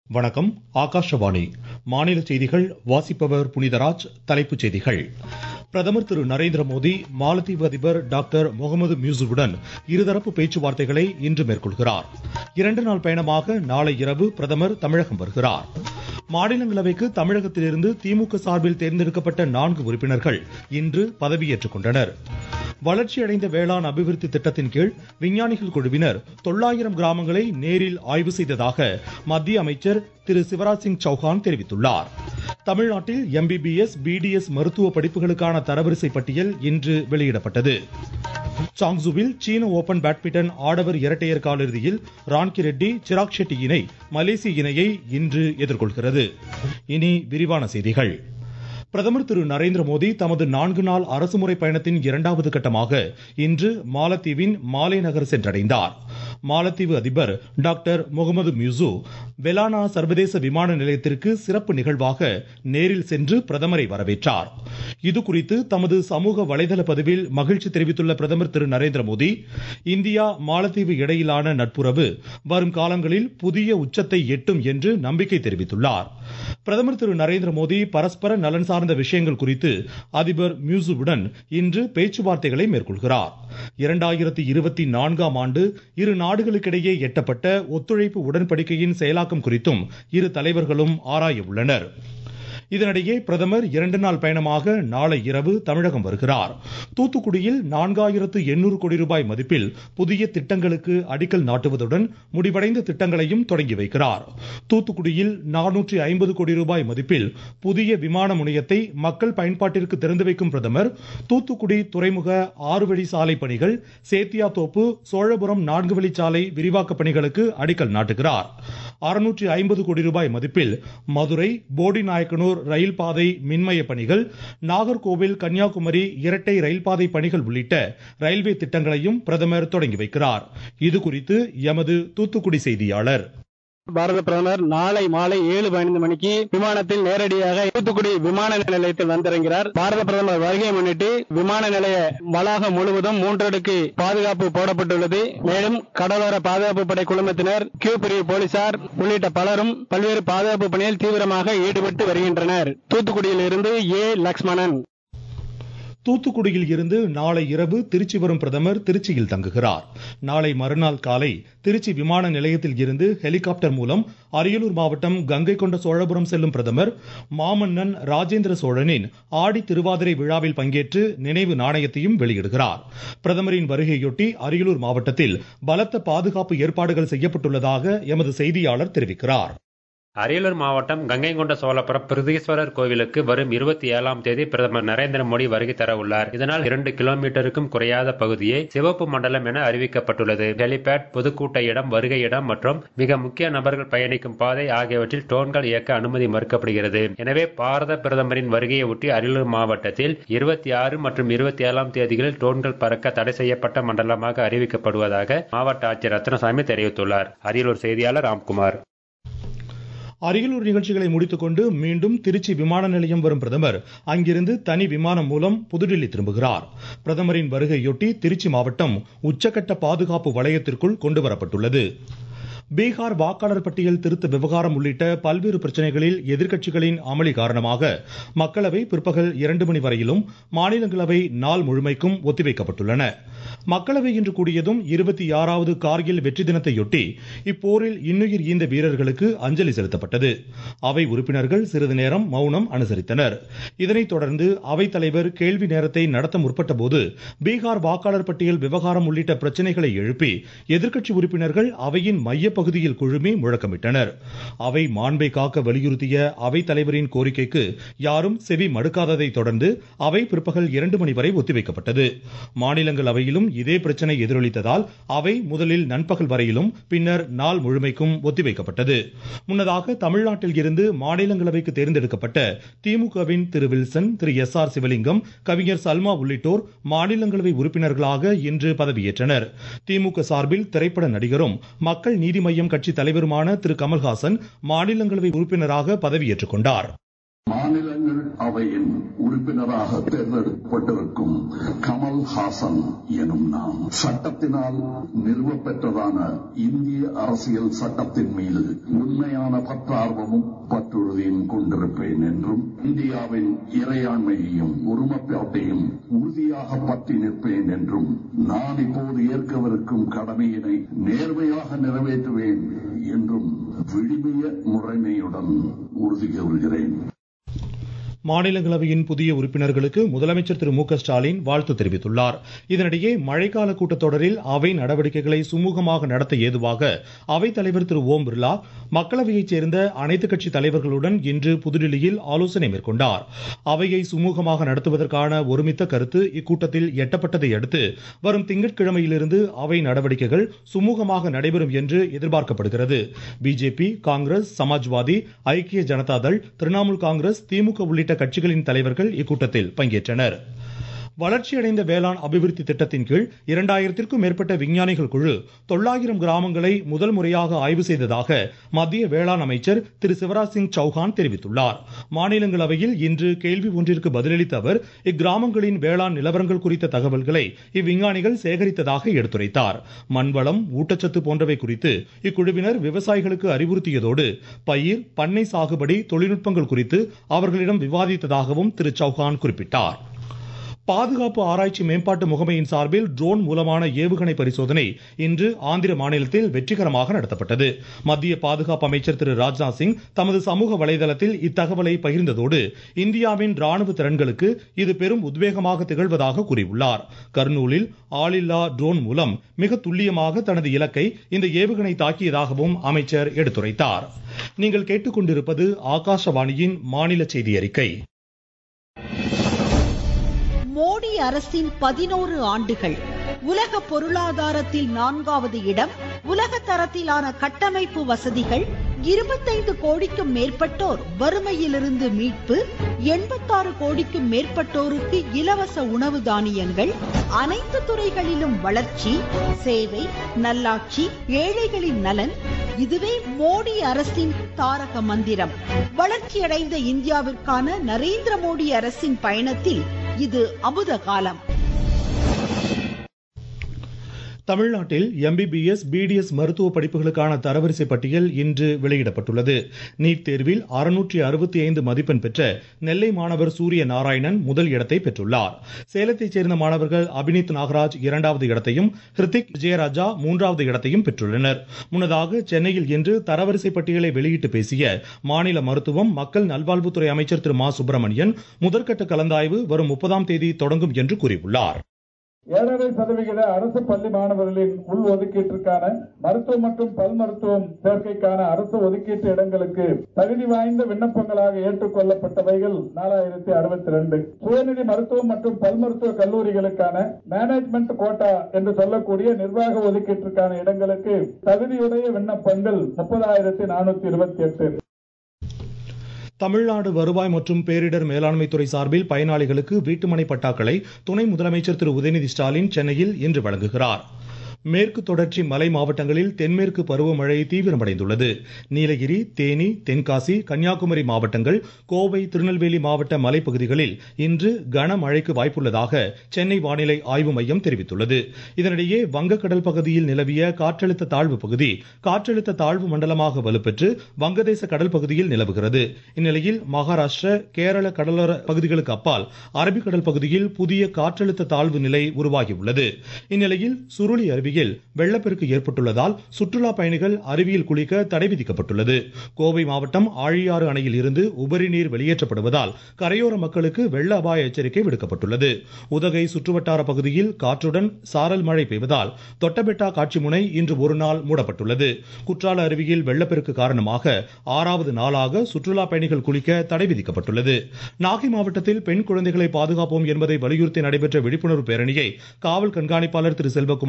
வணக்கம் ஆகாஷவாணி மாநில செய்திகள் வாசிப்பவர் புனிதராஜ் தலைப்புச் செய்திகள் பிரதமர் திரு நரேந்திர மோடி மாலத்தீவு அதிபர் டாக்டர் முகமது மியூசுவுடன் இருதரப்பு பேச்சுவார்த்தைகளை இன்று மேற்கொள்கிறார் இரண்டு நாள் பயணமாக நாளை இரவு பிரதமர் தமிழகம் வருகிறார் மாநிலங்களவைக்கு தமிழகத்திலிருந்து திமுக சார்பில் தேர்ந்தெடுக்கப்பட்ட நான்கு உறுப்பினர்கள் இன்று பதவியேற்றுக் கொண்டனர் வளர்ச்சியடைந்த வேளாண் அபிவிருத்தி திட்டத்தின் கீழ் விஞ்ஞானிகள் குழுவினர் தொள்ளாயிரம் கிராமங்களை நேரில் ஆய்வு செய்ததாக மத்திய அமைச்சர் திரு சிவராஜ் சிங் சௌஹான் தெரிவித்துள்ளார் தமிழ்நாட்டில் எம்பிபிஎஸ் பிடிஎஸ் மருத்துவ படிப்புகளுக்கான தரவரிசை பட்டியல் இன்று வெளியிடப்பட்டது சாங்சுவில் சீன ஓபன் பேட்மிண்டன் ஆடவர் இரட்டையர் காலிறுதியில் ரான்கி ரெட்டி சிராக் ஷெட்டி இணை மலேசிய இணையை இன்று எதிர்கொள்கிறது இனி விரிவான செய்திகள் பிரதமர் திரு நரேந்திர மோடி தமது நான்கு நாள் அரசுமுறை பயணத்தின் இரண்டாவது கட்டமாக இன்று மாலத்தீவின் மாலே நகர் சென்றடைந்தார் மாலத்தீவு அதிபர் டாக்டர் முகமது மியூசு வெலானா சர்வதேச விமான நிலையத்திற்கு சிறப்பு நிகழ்வாக நேரில் சென்று பிரதமரை வரவேற்றார் இது குறித்து தமது சமூக வலைதள பதிவில் மகிழ்ச்சி தெரிவித்துள்ள பிரதமர் திரு நரேந்திர மோடி இந்தியா மாலத்தீவு இடையிலான நட்புறவு வரும் காலங்களில் புதிய உச்சத்தை எட்டும் என்று நம்பிக்கை தெரிவித்துள்ளார் பிரதமர் திரு நரேந்திர மோடி பரஸ்பர நலன் சார்ந்த விஷயங்கள் குறித்து அதிபர் மியூசுவுடன் இன்று பேச்சுவார்த்தைகளை மேற்கொள்கிறார் இரண்டாயிரத்தி இருபத்தி நான்காம் ஆண்டு இரு நாடுகளுக்கிடையே எட்டப்பட்ட ஒத்துழைப்பு உடன்படிக்கையின் செயலாக்கம் குறித்தும் இரு தலைவர்களும் ஆராய உள்ளனர் இதனிடையே பிரதமர் இரண்டு நாள் பயணமாக நாளை இரவு தமிழகம் வருகிறார் தூத்துக்குடியில் நான்காயிரத்து எண்ணூறு கோடி ரூபாய் மதிப்பில் புதிய திட்டங்களுக்கு அடிக்கல் நாட்டுவதுடன் முடிவடைந்த திட்டங்களையும் தொடங்கி வைக்கிறார் தூத்துக்குடியில் நானூற்றி ஐம்பது கோடி ரூபாய் மதிப்பில் புதிய விமான முனையத்தை மக்கள் பயன்பாட்டிற்கு திறந்து வைக்கும் பிரதமர் தூத்துக்குடி துறைமுக ஆறு வழி சாலை பணிகள் சேத்தியாத்தோப்பு சோழபுரம் நான்கு வழிச்சாலை விரிவாக்க பணிகளுக்கு அடிக்கல் நாட்டுகிறார் அறுநூற்றி ஐம்பது கோடி ரூபாய் மதிப்பில் மதுரை போடி நாயக்கனூர் ரயில் பாதை மின்மய பணிகள் நாகர்கோவில் கன்னியாகுமரி இரட்டை ரயில் பாதை பணிகள் உள்ளிட்ட ரயில்வே திட்டங்களையும் பிரதமர் தொடங்கி வைக்கிறார் இது குறித்து எமது தூத்துக்குடி செய்தியாளர் பாரத பிரதமர் நாளை மாலை ஏழு பதினைந்து மணிக்கு விமானத்தில் நேரடியாக தூத்துக்குடி விமான நிலையத்தில் வந்திறங்கிறார் பாரத பிரதமர் வருகையை முன்னிட்டு விமான நிலைய வளாகம் முழுவதும் மூன்றடுக்கு பாதுகாப்பு போடப்பட்டுள்ளது மேலும் கடலோர பாதுகாப்பு படை குழுமத்தினர் கியூ பிரிவு போலீசார் உள்ளிட்ட பலரும் பல்வேறு பாதுகாப்பு பணியில் தீவிரமாக ஈடுபட்டு வருகின்றனர் தூத்துக்குடியில் இருந்து ஏ லக்ஷ்மணன் தூத்துக்குடியில் இருந்து நாளை இரவு திருச்சி வரும் பிரதமர் திருச்சியில் தங்குகிறார் நாளை மறுநாள் காலை திருச்சி விமான நிலையத்தில் இருந்து ஹெலிகாப்டர் மூலம் அரியலூர் மாவட்டம் கங்கை கொண்ட சோழபுரம் செல்லும் பிரதமர் மாமன்னன் ராஜேந்திர சோழனின் ஆடி திருவாதிரை விழாவில் பங்கேற்று நினைவு நாணயத்தையும் வெளியிடுகிறார் பிரதமரின் வருகையொட்டி அரியலூர் மாவட்டத்தில் பலத்த பாதுகாப்பு ஏற்பாடுகள் செய்யப்பட்டுள்ளதாக எமது செய்தியாளர் தெரிவிக்கிறார் அரியலூர் மாவட்டம் கங்கை கொண்ட சோழபுரம் பிரதீஸ்வரர் கோவிலுக்கு வரும் இருபத்தி ஏழாம் தேதி பிரதமர் நரேந்திர மோடி வருகை தர உள்ளார் இதனால் இரண்டு கிலோமீட்டருக்கும் குறையாத பகுதியை சிவப்பு மண்டலம் என அறிவிக்கப்பட்டுள்ளது ஹெலிபேட் பொதுக்கூட்ட இடம் வருகை இடம் மற்றும் மிக முக்கிய நபர்கள் பயணிக்கும் பாதை ஆகியவற்றில் ட்ரோன்கள் இயக்க அனுமதி மறுக்கப்படுகிறது எனவே பாரத பிரதமரின் வருகையை ஒட்டி அரியலூர் மாவட்டத்தில் இருபத்தி ஆறு மற்றும் இருபத்தி ஏழாம் தேதிகளில் ட்ரோன்கள் பறக்க தடை செய்யப்பட்ட மண்டலமாக அறிவிக்கப்படுவதாக மாவட்ட ஆட்சியர் ரத்னசாமி தெரிவித்துள்ளார் அரியலூர் செய்தியாளர் ராம்குமார் அரியலூர் நிகழ்ச்சிகளை முடித்துக்கொண்டு மீண்டும் திருச்சி விமான நிலையம் வரும் பிரதமர் அங்கிருந்து தனி விமானம் மூலம் புதுடில்லி திரும்புகிறார் பிரதமரின் வருகையொட்டி திருச்சி மாவட்டம் உச்சக்கட்ட பாதுகாப்பு வளையத்திற்குள் கொண்டுவரப்பட்டுள்ளது பீகார் வாக்காளர் பட்டியல் திருத்த விவகாரம் உள்ளிட்ட பல்வேறு பிரச்சனைகளில் எதிர்க்கட்சிகளின் அமளி காரணமாக மக்களவை பிற்பகல் இரண்டு மணி வரையிலும் மாநிலங்களவை நாள் முழுமைக்கும் ஒத்திவைக்கப்பட்டுள்ளன மக்களவை இன்று கூடியதும் இருபத்தி ஆறாவது கார்கில் வெற்றி தினத்தையொட்டி இப்போரில் இன்னுயிர் ஈந்த வீரர்களுக்கு அஞ்சலி செலுத்தப்பட்டது அவை உறுப்பினர்கள் சிறிது நேரம் மௌனம் அனுசரித்தனர் இதனைத் தொடர்ந்து அவைத் தலைவர் கேள்வி நேரத்தை நடத்த முற்பட்ட போது பீகார் வாக்காளர் பட்டியல் விவகாரம் உள்ளிட்ட பிரச்சனைகளை எழுப்பி எதிர்க்கட்சி உறுப்பினர்கள் அவையின் மைய பகுதியில் குழுமி முழக்கமிட்டனர் அவை மாண்பை காக்க வலியுறுத்திய அவைத் தலைவரின் கோரிக்கைக்கு யாரும் செவி மடுக்காததை தொடர்ந்து அவை பிற்பகல் இரண்டு மணி வரை ஒத்திவைக்கப்பட்டது மாநிலங்களவையிலும் இதே பிரச்சனை எதிரொலித்ததால் அவை முதலில் நண்பகல் வரையிலும் பின்னர் நாள் முழுமைக்கும் ஒத்திவைக்கப்பட்டது முன்னதாக தமிழ்நாட்டில் இருந்து மாநிலங்களவைக்கு தேர்ந்தெடுக்கப்பட்ட திமுகவின் திரு வில்சன் திரு எஸ் ஆர் சிவலிங்கம் கவிஞர் சல்மா உள்ளிட்டோர் மாநிலங்களவை உறுப்பினர்களாக இன்று பதவியேற்றனர் திமுக சார்பில் திரைப்பட நடிகரும் மக்கள் நீதி மய்யம் கட்சி தலைவருமான திரு கமல்ஹாசன் மாநிலங்களவை உறுப்பினராக பதவியேற்றுக் கொண்டார் மாநிலங்கள் அவையின் உறுப்பினராக தேர்ந்தெடுக்கப்பட்டிருக்கும் கமல் ஹாசன் எனும் நாம் சட்டத்தினால் நிறுவப்பெற்றதான இந்திய அரசியல் சட்டத்தின் மீது உண்மையான பற்றார்வமும் பற்றுறுதியும் கொண்டிருப்பேன் என்றும் இந்தியாவின் இறையாண்மையையும் ஒருமைப்பாட்டையும் உறுதியாக பற்றி நிற்பேன் என்றும் நான் இப்போது ஏற்கவிருக்கும் கடமையினை நேர்மையாக நிறைவேற்றுவேன் என்றும் விழிமைய முறைமையுடன் உறுதி கூறுகிறேன் மாநிலங்களவையின் புதிய உறுப்பினர்களுக்கு முதலமைச்சர் திரு மு க ஸ்டாலின் வாழ்த்து தெரிவித்துள்ளார் இதனிடையே மழைக்கால கூட்டத்தொடரில் அவை நடவடிக்கைகளை சுமூகமாக நடத்த ஏதுவாக அவைத் தலைவர் திரு ஓம் பிர்லா மக்களவையைச் சேர்ந்த அனைத்துக் கட்சி தலைவர்களுடன் இன்று புதுடில்லியில் ஆலோசனை மேற்கொண்டார் அவையை சுமூகமாக நடத்துவதற்கான ஒருமித்த கருத்து இக்கூட்டத்தில் எட்டப்பட்டதை அடுத்து வரும் திங்கட்கிழமையிலிருந்து அவை நடவடிக்கைகள் சுமூகமாக நடைபெறும் என்று எதிர்பார்க்கப்படுகிறது பிஜேபி காங்கிரஸ் சமாஜ்வாதி ஐக்கிய ஜனதாதள் திரிணாமுல் காங்கிரஸ் திமுக உள்ளிட்ட கட்சிகளின் தலைவர்கள் இக்கூட்டத்தில் பங்கேற்றனர் வளர்ச்சியடைந்த வேளாண் அபிவிருத்தி திட்டத்தின் கீழ் இரண்டாயிரத்திற்கும் மேற்பட்ட விஞ்ஞானிகள் குழு தொள்ளாயிரம் கிராமங்களை முதல் முறையாக ஆய்வு செய்ததாக மத்திய வேளாண் அமைச்சர் திரு சிவராஜ் சிங் சௌஹான் தெரிவித்துள்ளார் மாநிலங்களவையில் இன்று கேள்வி ஒன்றிற்கு பதிலளித்த அவர் இக்கிராமங்களின் வேளாண் நிலவரங்கள் குறித்த தகவல்களை இவ்விஞ்ஞானிகள் சேகரித்ததாக எடுத்துரைத்தார் மண்வளம் ஊட்டச்சத்து போன்றவை குறித்து இக்குழுவினர் விவசாயிகளுக்கு அறிவுறுத்தியதோடு பயிர் பண்ணை சாகுபடி தொழில்நுட்பங்கள் குறித்து அவர்களிடம் விவாதித்ததாகவும் திரு சௌஹான் குறிப்பிட்டார் பாதுகாப்பு ஆராய்ச்சி மேம்பாட்டு முகமையின் சார்பில் ட்ரோன் மூலமான ஏவுகணை பரிசோதனை இன்று ஆந்திர மாநிலத்தில் வெற்றிகரமாக நடத்தப்பட்டது மத்திய பாதுகாப்பு அமைச்சர் திரு ராஜ்நாத் சிங் தமது சமூக வலைதளத்தில் இத்தகவலை பகிர்ந்ததோடு இந்தியாவின் ராணுவ திறன்களுக்கு இது பெரும் உத்வேகமாக திகழ்வதாக கூறியுள்ளார் கர்னூலில் ஆளில்லா ட்ரோன் மூலம் மிக துல்லியமாக தனது இலக்கை இந்த ஏவுகணை தாக்கியதாகவும் அமைச்சர் எடுத்துரைத்தார் நீங்கள் கேட்டுக்கொண்டிருப்பது ஆகாஷவாணியின் மாநில செய்தி அறிக்கை மோடி அரசின் பதினோரு ஆண்டுகள் உலக பொருளாதாரத்தில் நான்காவது இடம் உலக தரத்திலான கட்டமைப்பு வசதிகள் இருபத்தைந்து கோடிக்கும் மேற்பட்டோர் வறுமையிலிருந்து மீட்பு எண்பத்தாறு கோடிக்கும் மேற்பட்டோருக்கு இலவச உணவு தானியங்கள் அனைத்து துறைகளிலும் வளர்ச்சி சேவை நல்லாட்சி ஏழைகளின் நலன் இதுவே மோடி அரசின் தாரக மந்திரம் வளர்ச்சியடைந்த இந்தியாவிற்கான நரேந்திர மோடி அரசின் பயணத்தில் இது அமுத காலம் தமிழ்நாட்டில் எம்பிபிஎஸ் பிடிஎஸ் மருத்துவ படிப்புகளுக்கான தரவரிசை பட்டியல் இன்று வெளியிடப்பட்டுள்ளது நீட் தேர்வில் அறுநூற்றி அறுபத்தி ஐந்து மதிப்பெண் பெற்ற நெல்லை மாணவர் சூரிய நாராயணன் முதல் இடத்தை பெற்றுள்ளார் சேலத்தைச் சேர்ந்த மாணவர்கள் அபினித் நாகராஜ் இரண்டாவது இடத்தையும் ஹிருத்திக் விஜயராஜா மூன்றாவது இடத்தையும் பெற்றுள்ளனர் முன்னதாக சென்னையில் இன்று தரவரிசை பட்டியலை வெளியிட்டு பேசிய மாநில மருத்துவம் மக்கள் நல்வாழ்வுத்துறை அமைச்சர் திரு மா சுப்பிரமணியன் முதற்கட்ட கலந்தாய்வு வரும் முப்பதாம் தேதி தொடங்கும் என்று கூறியுள்ளார் ஏழரை சதவிகித அரசு பள்ளி மாணவர்களின் உள் ஒதுக்கீட்டிற்கான மருத்துவம் மற்றும் பல் மருத்துவம் சேர்க்கைக்கான அரசு ஒதுக்கீட்டு இடங்களுக்கு தகுதி வாய்ந்த விண்ணப்பங்களாக ஏற்றுக்கொள்ளப்பட்டவைகள் நாலாயிரத்தி அறுபத்தி ரெண்டு சுயநிதி மருத்துவம் மற்றும் பல் மருத்துவ கல்லூரிகளுக்கான மேனேஜ்மெண்ட் கோட்டா என்று சொல்லக்கூடிய நிர்வாக ஒதுக்கீட்டிற்கான இடங்களுக்கு தகுதியுடைய விண்ணப்பங்கள் முப்பதாயிரத்தி நானூத்தி இருபத்தி எட்டு தமிழ்நாடு வருவாய் மற்றும் பேரிடர் மேலாண்மை துறை சார்பில் பயனாளிகளுக்கு வீட்டுமனை பட்டாக்களை துணை முதலமைச்சர் திரு உதயநிதி ஸ்டாலின் சென்னையில் இன்று வழங்குகிறார் மேற்கு தொடர்ச்சி மலை மாவட்டங்களில் தென்மேற்கு பருவமழை தீவிரமடைந்துள்ளது நீலகிரி தேனி தென்காசி கன்னியாகுமரி மாவட்டங்கள் கோவை திருநெல்வேலி மாவட்ட மலைப்பகுதிகளில் இன்று கனமழைக்கு வாய்ப்புள்ளதாக சென்னை வானிலை ஆய்வு மையம் தெரிவித்துள்ளது இதனிடையே வங்கக்கடல் பகுதியில் நிலவிய காற்றழுத்த தாழ்வு பகுதி காற்றழுத்த தாழ்வு மண்டலமாக வலுப்பெற்று வங்கதேச கடல் பகுதியில் நிலவுகிறது இந்நிலையில் மகாராஷ்டிர கேரள கடலோர பகுதிகளுக்கு அப்பால் அரபிக்கடல் பகுதியில் புதிய காற்றழுத்த தாழ்வு நிலை உருவாகியுள்ளது இந்நிலையில் சுருளி அருவியில் வெள்ளப்பெருக்கு ஏற்பட்டுள்ளதால் சுற்றுலா பயணிகள் அருவியில் குளிக்க தடை விதிக்கப்பட்டுள்ளது கோவை மாவட்டம் ஆழியாறு அணையில் இருந்து உபரி நீர் வெளியேற்றப்படுவதால் கரையோர மக்களுக்கு வெள்ள அபாய எச்சரிக்கை விடுக்கப்பட்டுள்ளது உதகை சுற்றுவட்டார பகுதியில் காற்றுடன் சாரல் மழை பெய்வதால் தொட்டபெட்டா காட்சி முனை இன்று ஒரு நாள் மூடப்பட்டுள்ளது குற்றால அருவியில் வெள்ளப்பெருக்கு காரணமாக ஆறாவது நாளாக சுற்றுலா பயணிகள் குளிக்க தடை விதிக்கப்பட்டுள்ளது நாகை மாவட்டத்தில் பெண் குழந்தைகளை பாதுகாப்போம் என்பதை வலியுறுத்தி நடைபெற்ற விழிப்புணர்வு பேரணியை காவல் கண்காணிப்பாளர் திரு செல்வகுமார் இன்று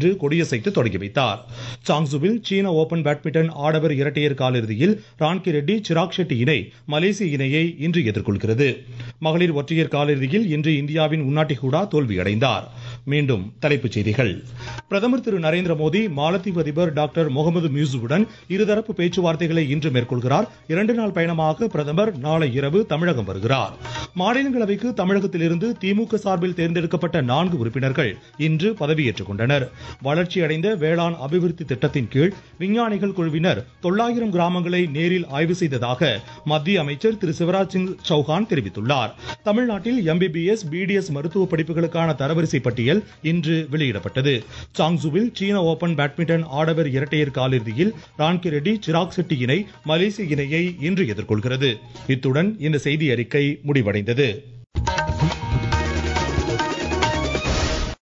இன்று கொடியசைத்து தொடங்கி வைத்தார் சாங்சுவில் சீன ஓபன் பேட்மிண்டன் ஆடவர் இரட்டையர் காலிறுதியில் ரான்கி ரெட்டி சிராக் ஷெட்டி இணை மலேசிய இணையை இன்று எதிர்கொள்கிறது மகளிர் ஒற்றையர் காலிறுதியில் இன்று இந்தியாவின் உன்னாட்டி ஹூடா தோல்வியடைந்தார் மீண்டும் தலைப்புச் செய்திகள் பிரதமர் திரு நரேந்திர மோடி மாலத்தீவு அதிபர் டாக்டர் முகமது மியூசுவுடன் இருதரப்பு பேச்சுவார்த்தைகளை இன்று மேற்கொள்கிறார் இரண்டு நாள் பயணமாக பிரதமர் நாளை இரவு தமிழகம் வருகிறார் மாநிலங்களவைக்கு தமிழகத்திலிருந்து திமுக சார்பில் தேர்ந்தெடுக்கப்பட்ட நான்கு உறுப்பினர்கள் இன்று பதவியேற்றுக் கொண்டனர் வளர்ச்சியடைந்த வேளாண் அபிவிருத்தி திட்டத்தின் கீழ் விஞ்ஞானிகள் குழுவினர் தொள்ளாயிரம் கிராமங்களை நேரில் ஆய்வு செய்ததாக மத்திய அமைச்சர் திரு சிவராஜ் சிங் சௌஹான் தெரிவித்துள்ளார் தமிழ்நாட்டில் எம்பிபிஎஸ் பிடிஎஸ் மருத்துவ படிப்புகளுக்கான தரவரிசை பட்டியல் இன்று வெளியிடப்பட்டது சாங்சுவில் சீன ஓபன் பேட்மிண்டன் ஆடவர் இரட்டையர் காலிறுதியில் ரான்கி ரெட்டி சிராக் செட்டி இணை மலேசிய இணையை இன்று எதிர்கொள்கிறது இத்துடன் இந்த செய்தி அறிக்கை முடிவடைந்தது